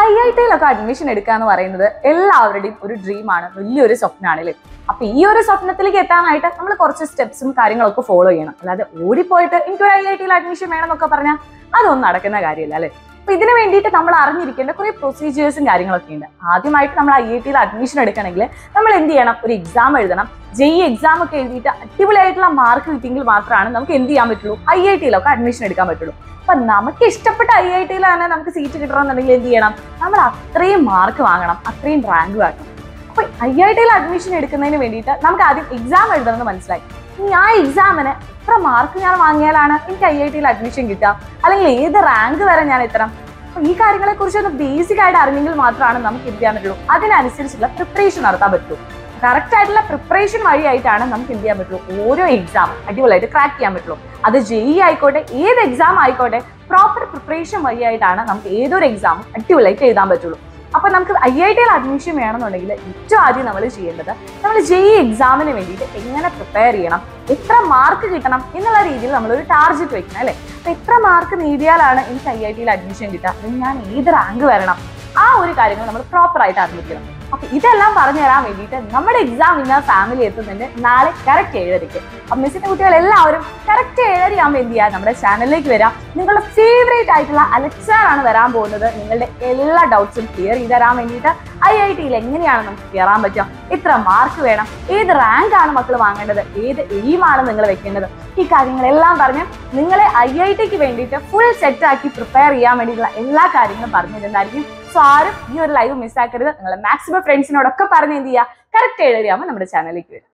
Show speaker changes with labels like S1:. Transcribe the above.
S1: I I ടിയിലൊക്കെ admission എടുക്കുക എന്ന് പറയുന്നത് എല്ലാവരുടെയും ഒരു ഡ്രീമാണ് വലിയൊരു സ്വപ്നമാണ് അല്ലേ അപ്പൊ ഈ ഒരു സ്വപ്നത്തിലേക്ക് എത്താനായിട്ട് നമ്മൾ കുറച്ച് സ്റ്റെപ്സും കാര്യങ്ങളൊക്കെ ഫോളോ ചെയ്യണം അല്ലാതെ ഓടിപ്പോയിട്ട് എനിക്കൊരു ഐ ഐ ടിയിൽ അഡ്മിഷൻ വേണം എന്നൊക്കെ പറഞ്ഞാൽ അതൊന്നും നടക്കുന്ന കാര്യമില്ല അല്ലേ അപ്പൊ ഇതിന് വേണ്ടിയിട്ട് നമ്മൾ അറിഞ്ഞിരിക്കേണ്ട കുറെ പ്രൊസീജിയേഴ്സും കാര്യങ്ങളൊക്കെ ഉണ്ട് ആദ്യമായിട്ട് നമ്മൾ ഐ ഐ ടിയിൽ അഡ്മിഷൻ എടുക്കണമെങ്കിൽ നമ്മൾ എന്ത് ചെയ്യണം ഒരു എക്സാം എഴുതണം ജെഇ എക്സാം ഒക്കെ എഴുതിയിട്ട് അടിപൊളിയായിട്ടുള്ള മാർക്ക് കിട്ടിയെങ്കിൽ മാത്രമാണ് നമുക്ക് എന്ത് ചെയ്യാൻ പറ്റുള്ളൂ ഐ ഐ ടിയിലൊക്കെ അഡ്മിഷൻ എടുക്കാൻ പറ്റുള്ളൂ അപ്പൊ നമുക്ക് ഇഷ്ടപ്പെട്ട ഐ ഐ ടിയിൽ തന്നെ നമുക്ക് സീറ്റ് കിട്ടണമെന്നുണ്ടെങ്കിൽ എന്ത് ചെയ്യണം നമ്മൾ അത്രയും മാർക്ക് വാങ്ങണം അത്രയും റാങ്ക് വാങ്ങണം അപ്പൊ ഐ ഐ ടിയിൽ അഡ്മിഷൻ എടുക്കുന്നതിന് വേണ്ടിയിട്ട് നമുക്ക് ആദ്യം എക്സാം എഴുതണമെന്ന് മനസ്സിലായി ഇനി ആ എക്സാമിന് എത്ര മാർക്ക് ഞാൻ വാങ്ങിയാലാണ് എനിക്ക് ഐ ഐ ടിയിൽ അഡ്മിഷൻ കിട്ടുക അല്ലെങ്കിൽ ഏത് റാങ്ക് വരെ ഞാൻ എത്തണം അപ്പൊ ഈ കാര്യങ്ങളെ കുറിച്ച് ഒന്ന് ബേസിക് ആയിട്ട് അറിഞ്ഞെങ്കിൽ മാത്രമാണ് നമുക്ക് എന്ത് ചെയ്യാൻ പറ്റുള്ളൂ അതിനനുസരിച്ചുള്ള പ്രിപ്പറേഷൻ നടത്താൻ പറ്റൂ കറക്റ്റ് ആയിട്ടുള്ള പ്രിപ്പറേഷൻ വഴിയായിട്ടാണ് നമുക്ക് എന്ത് ചെയ്യാൻ പറ്റുള്ളൂ ഓരോ എക്സാം അടിപൊളിയായിട്ട് ക്രാക്ക് ചെയ്യാൻ പറ്റുള്ളൂ അത് ജെഇ ആയിക്കോട്ടെ ഏത് എക്സാം ആയിക്കോട്ടെ പ്രോപ്പർ പ്രിപ്പറേഷൻ വഴിയായിട്ടാണ് നമുക്ക് ഏതൊരു എക്സാമും അടിപൊളിയായിട്ട് എഴുതാൻ പറ്റുള്ളൂ അപ്പൊ നമുക്ക് ഐ ഐ ടിയിൽ അഡ്മിഷൻ വേണമെന്നുണ്ടെങ്കിൽ ഏറ്റവും ആദ്യം നമ്മൾ ചെയ്യേണ്ടത് നമ്മൾ ജെഇ എക്സാമിന് വേണ്ടിയിട്ട് എങ്ങനെ പ്രിപ്പയർ ചെയ്യണം എത്ര മാർക്ക് കിട്ടണം എന്നുള്ള രീതിയിൽ നമ്മൾ ഒരു ടാർഗറ്റ് വെക്കണം അല്ലേ അപ്പൊ എത്ര മാർക്ക് നേടിയാലാണ് എനിക്ക് ഐ ഐ ടിയിൽ അഡ്മിഷൻ കിട്ടുക അല്ലെങ്കിൽ ഞാൻ ഏത് റാങ്ക് വരണം ആ ഒരു കാര്യങ്ങൾ നമ്മൾ പ്രോപ്പർ ആയിട്ട് അറിഞ്ഞിരിക്കണം അപ്പൊ ഇതെല്ലാം പറഞ്ഞു തരാൻ വേണ്ടിയിട്ട് നമ്മുടെ എക്സാം ഇന്ന ഫാമിലി എത്തുന്നുണ്ട് നാളെ കറക്റ്റ് ഏഴരയ്ക്ക് അപ്പൊ മിസ്സിന്റെ കുട്ടികൾ എല്ലാവരും കറക്റ്റ് ഏഴരയാകുമ്പോൾ എന്ത് ചെയ്യുക നമ്മുടെ ചാനലിലേക്ക് വരാം നിങ്ങളുടെ ഫേവറേറ്റ് ആയിട്ടുള്ള അലക്സാർ ആണ് വരാൻ പോകുന്നത് നിങ്ങളുടെ എല്ലാ ഡൗട്ട്സും ക്ലിയർ ചെയ്ത് തരാൻ വേണ്ടിയിട്ട് ഐ ഐ ടിയിൽ എങ്ങനെയാണ് നമുക്ക് കയറാൻ പറ്റുക എത്ര മാർക്ക് വേണം ഏത് റാങ്ക് ആണ് മക്കൾ വാങ്ങേണ്ടത് ഏത് എയിമാണ് നിങ്ങൾ വെക്കേണ്ടത് ഈ കാര്യങ്ങളെല്ലാം പറഞ്ഞ് നിങ്ങളെ ഐ ഐ ടിക്ക് വേണ്ടിയിട്ട് ഫുൾ സെറ്റ് ആക്കി പ്രിപ്പയർ ചെയ്യാൻ വേണ്ടിയിട്ടുള്ള എല്ലാ കാര്യങ്ങളും പറഞ്ഞു തരുന്നതായിരിക്കും സോ ആരും ഈ ഒരു ലൈവ് മിസ്സാക്കരുത് നിങ്ങളെ മാക്സിമം ഫ്രണ്ട്സിനോടൊക്കെ പറഞ്ഞ് എന്ത് ചെയ്യുക കറക്റ്റ് ഏഴരയാകുമ്പോൾ നമ്മുടെ ചാനലിലേക്ക് വരും